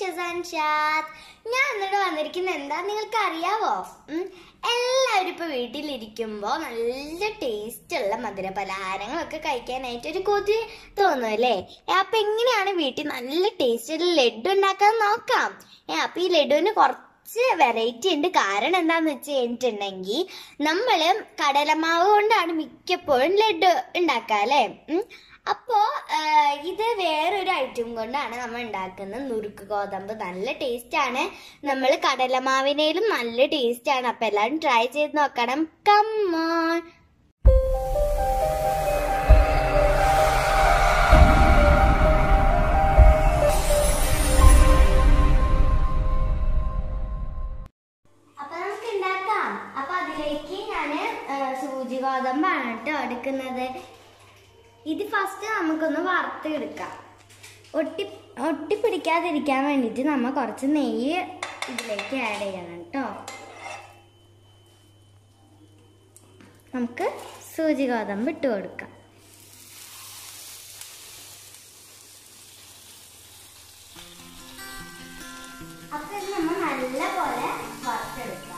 ഷസാൻഷാദ് ഞാൻ എന്നിട്ട് വന്നിരിക്കുന്നത് എന്താ നിങ്ങൾക്ക് അറിയാവോ ഉം, എല്ലാവരും ഇപ്പൊ വീട്ടിലിരിക്കുമ്പോ നല്ല ടേസ്റ്റ് ഉള്ള മധുര പലഹാരങ്ങളൊക്കെ കഴിക്കാനായിട്ട് ഒരു കൊതി തോന്നും അല്ലേ ഏ, അപ്പൊ എങ്ങനെയാണ് വീട്ടിൽ നല്ല ടേസ്റ്റുള്ള ലഡു ഉണ്ടാക്കാൻ നോക്കാം ഏ, അപ്പൊ ഈ ലഡുവിന് കുറച്ച് വെറൈറ്റി ഉണ്ട് കാരണം എന്താന്ന് വെച്ച് കഴിഞ്ഞിട്ടുണ്ടെങ്കിൽ നമ്മള് കടലമാവ് കൊണ്ടാണ് മിക്കപ്പോഴും ലഡു ഉണ്ടാക്കുക അല്ലേ ഉം. അപ്പോ ആ, ഇത് വേറൊരു ഐറ്റം കൊണ്ടാണ് നമ്മൾ ഉണ്ടാക്കുന്നത് നുറുക്ക് ഗോതമ്പ് നല്ല ടേസ്റ്റ് ആണ് നമ്മൾ കടലമാവിനേലും നല്ല ടേസ്റ്റ് ആണ് അപ്പൊ എല്ലാവരും ട്രൈ ചെയ്ത് നോക്കണം കമ്മോൺ അപ്പൊ നമുക്ക് ഉണ്ടാക്കാം അപ്പൊ അതിലേക്ക് ഞാന് ആ, സൂചി ഗോതമ്പാണ് കേട്ടോ എടുക്കുന്നത് ഇത് ഫസ്റ്റ് നമുക്കൊന്ന് വറുത്തെടുക്കാം ഒട്ടി ഒട്ടിപ്പിടിക്കാതിരിക്കാൻ വേണ്ടിയിട്ട് നമ്മൾ കുറച്ച് നെയ്യ് ഇതിലേക്ക് ആഡ് ചെയ്യണം കേട്ടോ നമുക്ക് സൂചി ഗോതമ്പ് ഇട്ട് കൊടുക്കാം അപ്പൊ ഇത് നമ്മൾ നല്ല പോലെ വറുത്തെടുക്കാം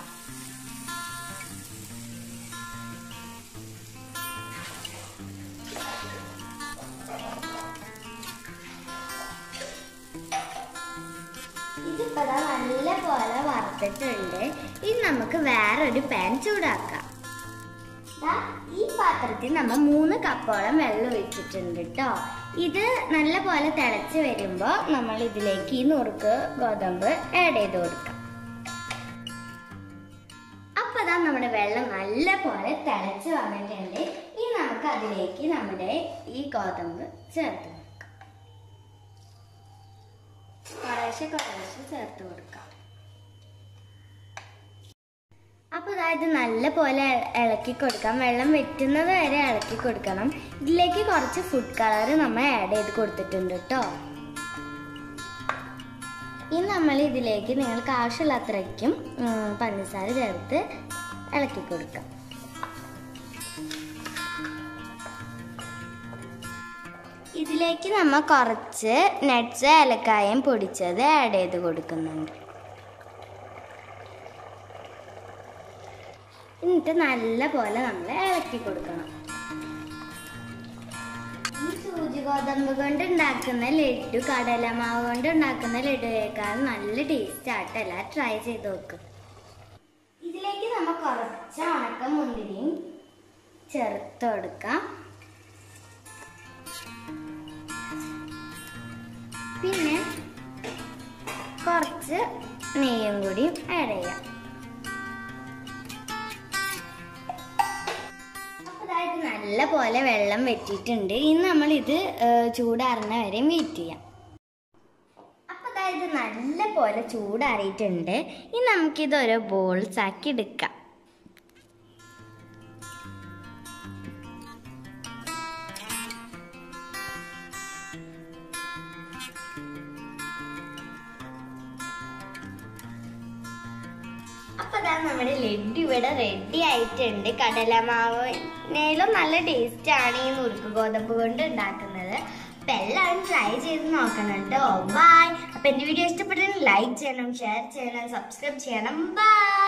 ഇതിപ്പോ ദാ നല്ല പോലെ വറുത്തിട്ടുണ്ട് ഇനി നമുക്ക് വേറൊരു പാൻ ചൂടാക്കാം ദാ ഈ പാത്രത്തിൽ നമ്മൾ മൂന്ന് കപ്പോളം വെള്ളം ഒഴിച്ചിട്ടുണ്ട് കേട്ടോ ഇത് നല്ല പോലെ തിളച്ച് വരുമ്പോൾ നമ്മൾ ഇതിലേക്ക് ഈ നുറുക്ക് ഗോതമ്പ് ആഡ് ചെയ്ത് കൊടുക്കാം അപ്പൊ ദാ നമ്മുടെ വെള്ളം നല്ല പോലെ തിളച്ച് വന്നിട്ടുണ്ട് ഇനി നമുക്ക് അതിലേക്ക് നമ്മുടെ ഈ ഗോതമ്പ് ചേർത്ത് കൊടുക്കാം കുറേശ്ശെ കുറേശ്ശെ ചേർത്ത് കൊടുക്കാം അപ്പൊ അതായത് നല്ല പോലെ ഇളക്കി കൊടുക്കാം വെള്ളം വെറ്റുന്നത് വരെ ഇളക്കി കൊടുക്കണം ഇതിലേക്ക് കുറച്ച് ഫുഡ് കളർ നമ്മൾ ആഡ് ചെയ്ത് കൊടുത്തിട്ടുണ്ട് കേട്ടോ ഇനി നമ്മൾ ഇതിലേക്ക് നിങ്ങൾക്ക് ആവശ്യമുള്ള അത്രയ്ക്കും ഉം, പഞ്ചസാര ചേർത്ത് ഇളക്കി കൊടുക്കാം ഇതിലേക്ക് നമ്മൾ കുറച്ച് നട്ട്സ് ഏലക്കായും പൊടിച്ചത് ആഡ് ചെയ്ത് കൊടുക്കുന്നുണ്ട് എന്നിട്ട് നല്ല പോലെ നമ്മൾ ഇളക്കി കൊടുക്കണം ഈ സൂചി ഗോതമ്പ് കൊണ്ട് ഉണ്ടാക്കുന്ന ലഡു കടലമാവ് കൊണ്ട് ഉണ്ടാക്കുന്ന ലഡുവേക്കാൾ നല്ല ടേസ്റ്റ് ആയിട്ട് എല്ലാം ട്രൈ ചെയ്ത് നോക്കും ഇതിലേക്ക് നമ്മൾ കുറച്ച് ഉണക്ക മുന്തിരിയും ചേർത്ത് കൊടുക്കാം പിന്നെ കുറച്ച് നെയ്യും കൂടി ആഡ് ചെയ്യാം അപ്പൊ അതായത് നല്ല പോലെ വെള്ളം വെറ്റിയിട്ടുണ്ട് ഇനി നമ്മൾ ഇത് ചൂടാറുന്ന വരെ വെയിറ്റ് ചെയ്യാം അപ്പൊ അതായത് നല്ല പോലെ ചൂടാറിയിട്ടുണ്ട് ഇനി നമുക്കിത് ഓരോ ബോൾസ് ആക്കി എടുക്കാം അപ്പൊ അതാ നമ്മുടെ ലഡു ഇവിടെ റെഡി ആയിട്ടുണ്ട് കടലമാവിനേലും നല്ല ടേസ്റ്റ് ആണ് ഈ നുറുക്ക് ഗോതമ്പ് കൊണ്ട് ഉണ്ടാക്കുന്നത് അപ്പൊ എല്ലാവരും ട്രൈ ചെയ്ത് നോക്കണം കേട്ടോ ബൈ അപ്പൊ എന്റെ വീഡിയോ ഇഷ്ടപ്പെട്ടെങ്കിൽ ലൈക്ക് ചെയ്യണം ഷെയർ ചെയ്യണം സബ്സ്ക്രൈബ് ചെയ്യണം ബൈ